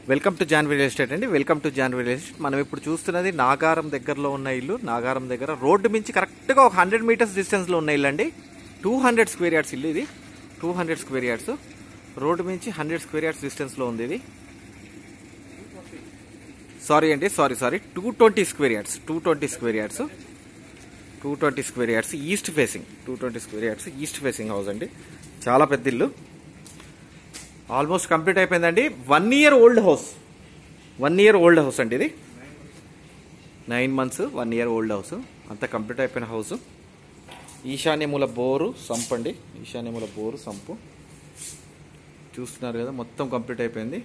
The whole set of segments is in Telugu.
welcome to John real estate అండి welcome to John real estate మనం ఇప్పుడు చూస్తున్నది నాగారం దగ్గరలో ఉన్న ఇల్లు నాగారం దగ్గర రోడ్డు మించి కరెక్ట్గా ఒక హండ్రెడ్ మీటర్స్ డిస్టెన్స్లో ఉన్న ఇల్లు అండి టూ హండ్రెడ్ స్క్వేర్ యార్డ్స్ ఇల్లు ఇది two hundred square yards road మించి హండ్రెడ్ స్క్వేర్ యార్డ్స్ డిస్టెన్స్లో ఉంది ఇది సారీ అండి sorry sorry two twenty square yards two twenty square yards two twenty square yards east facing two twenty square yards east facing house అండి చాలా పెద్ద ఇల్లు ఆల్మోస్ట్ కంప్లీట్ అయిపోయిందండి one year old house one year old house అండి ఇది nine months one year old house అంతా కంప్లీట్ అయిపోయిన హౌస్ ఈశాన్యమూల బోరు సంప్ అండి ఈశాన్యమూల బోరు సంపు చూస్తున్నారు కదా మొత్తం కంప్లీట్ అయిపోయింది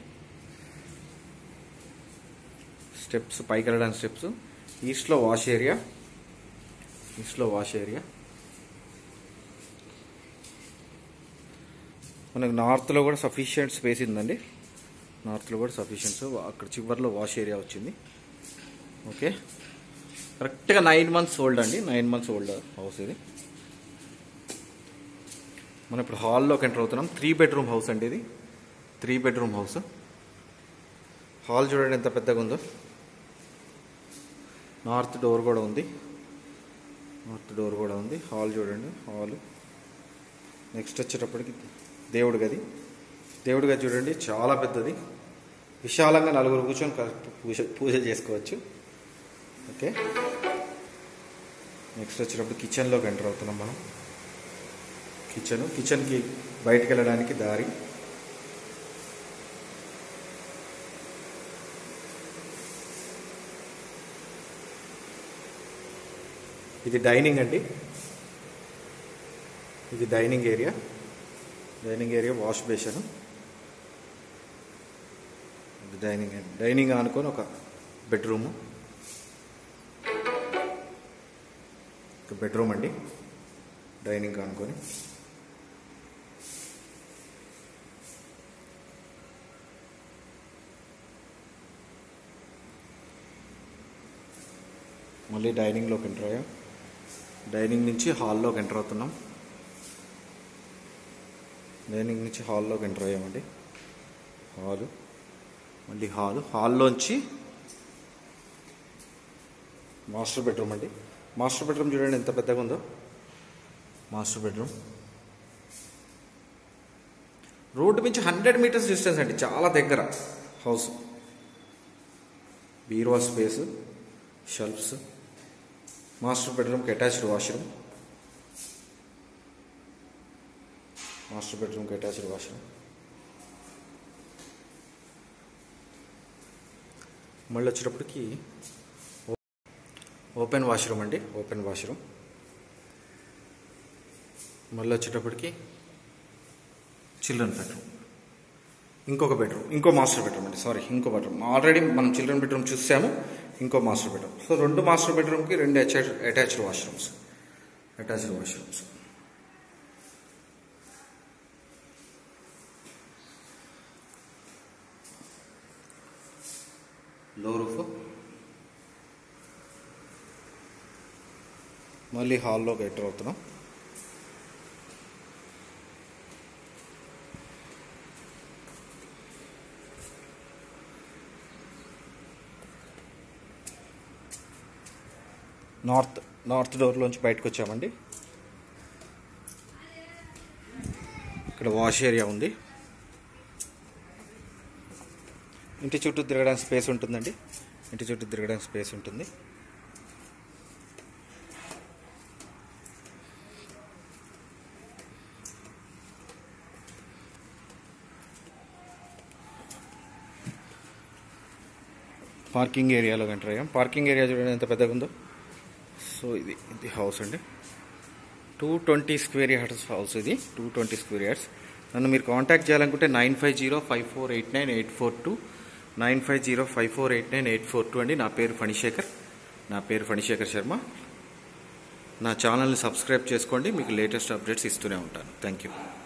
స్టెప్స్ పైకి వెళ్ళడానికి స్టెప్స్ ఈస్ట్లో వాష్ ఏరియా ఈస్ట్లో వాష్ ఏరియా మనకు నార్త్లో కూడా సఫిషియంట్ స్పేస్ ఉందండి నార్త్లో కూడా సఫిషియంట్ అక్కడ చివరిలో వాష్ ఏరియా వచ్చింది ఓకే కరెక్ట్గా నైన్ మంత్స్ ఓల్డ్ అండి నైన్ మంత్స్ ఓల్డ్ హౌస్ ఇది మనం ఇప్పుడు హాల్లోకి ఎంటర్ అవుతున్నాం త్రీ బెడ్రూమ్ హౌస్ అండి ఇది త్రీ బెడ్రూమ్ హౌస్ హాల్ చూడండి ఎంత పెద్దగా ఉందో నార్త్ డోర్ కూడా ఉంది నార్త్ డోర్ కూడా ఉంది హాల్ చూడండి హాల్ నెక్స్ట్ వచ్చేటప్పటికి దేవుడి గది దేవుడి గది చూడండి చాలా పెద్దది విశాలంగా నలుగురు కూర్చొని కరెక్ట్ పూజ పూజ చేసుకోవచ్చు ఓకే నెక్స్ట్ వచ్చేటప్పుడు కిచెన్లోకి ఎంటర్ అవుతున్నాం మనం కిచెన్ కిచెన్కి బయటికి వెళ్ళడానికి దారి ఇది డైనింగ్ అండి ఇది dining area dining area wash basin ఇది డైనింగ్ డైనింగ్ అనుకొని ఒక బెడ్రూము ఒక బెడ్రూమ్ అండి డైనింగ్ అనుకొని మళ్ళీ డైనింగ్లోకి ఎంటర్ అయ్యాం డైనింగ్ నుంచి హాల్లోకి ఎంటర్ అవుతున్నాం డైనింగ్ నుంచి హాల్లోకి ఎంటర్ అయ్యామండి హాలు మళ్ళీ హాలు హాల్లోంచి మాస్టర్ బెడ్రూమ్ అండి మాస్టర్ బెడ్రూమ్ చూడండి ఎంత పెద్దగా ఉందో మాస్టర్ బెడ్రూమ్ రోడ్డు నుంచి హండ్రెడ్ మీటర్స్ డిస్టెన్స్ అండి చాలా దగ్గర హౌస్ బీరువా స్పేస్ షెల్ఫ్స్ మాస్టర్ బెడ్రూమ్కి అటాచ్డ్ వాష్రూమ్ మాస్టర్ బెడ్రూమ్కి అటాచ్డ్ వాష్రూమ్ మళ్ళీ వచ్చేటప్పటికి ఓపెన్ వాష్రూమ్ అండి ఓపెన్ వాష్రూమ్ మళ్ళీ వచ్చేటప్పటికి చిల్డ్రన్ బెడ్రూమ్ ఇంకొక బెడ్రూమ్ ఇంకో మాస్టర్ బెడ్రూమ్ అండి సారీ ఇంకో బెడ్రూమ్ ఆల్రెడీ మనం చిల్డ్రన్ బెడ్రూమ్ చూసాము ఇంకో మాస్టర్ బెడ్రూమ్ సో రెండు మాస్టర్ బెడ్రూమ్కి రెండు attach attached washrooms attached washrooms లో రూఫ్ మళ్ళీ హాల్లోకి ఎంటర్ అవుతున్నాం నార్త్ నార్త్ డోర్లోంచి బయటకు వచ్చామండి ఇక్కడ వాష్ ఏరియా ఉంది ఇంటి చుట్టూ తిరగడానికి స్పేస్ ఉంటుందండి ఇంటి చుట్టూ తిరగడానికి స్పేస్ ఉంటుంది పార్కింగ్ ఏరియాలో ఎంటర్ అయ్యాం పార్కింగ్ ఏరియా చూడండి ఎంత పెద్దగా ఉందో సో ఇది ఇది హౌస్ అండి two twenty square yards house ఇది టూ ట్వంటీ స్క్వేర్ యార్డ్స్ నన్ను మీరు కాంటాక్ట్ చేయాలనుకుంటే nine five zero five four eight nine eight four two nine five zero five four eight nine eight four two అండి నా పేరు ఫణిశేఖర్ నా పేరు ఫణిశేఖర్ శర్మ నా ఛానల్ని సబ్స్క్రైబ్ చేసుకోండి మీకు లేటెస్ట్ అప్డేట్స్ ఇస్తూనే ఉంటాను థ్యాంక్ యూ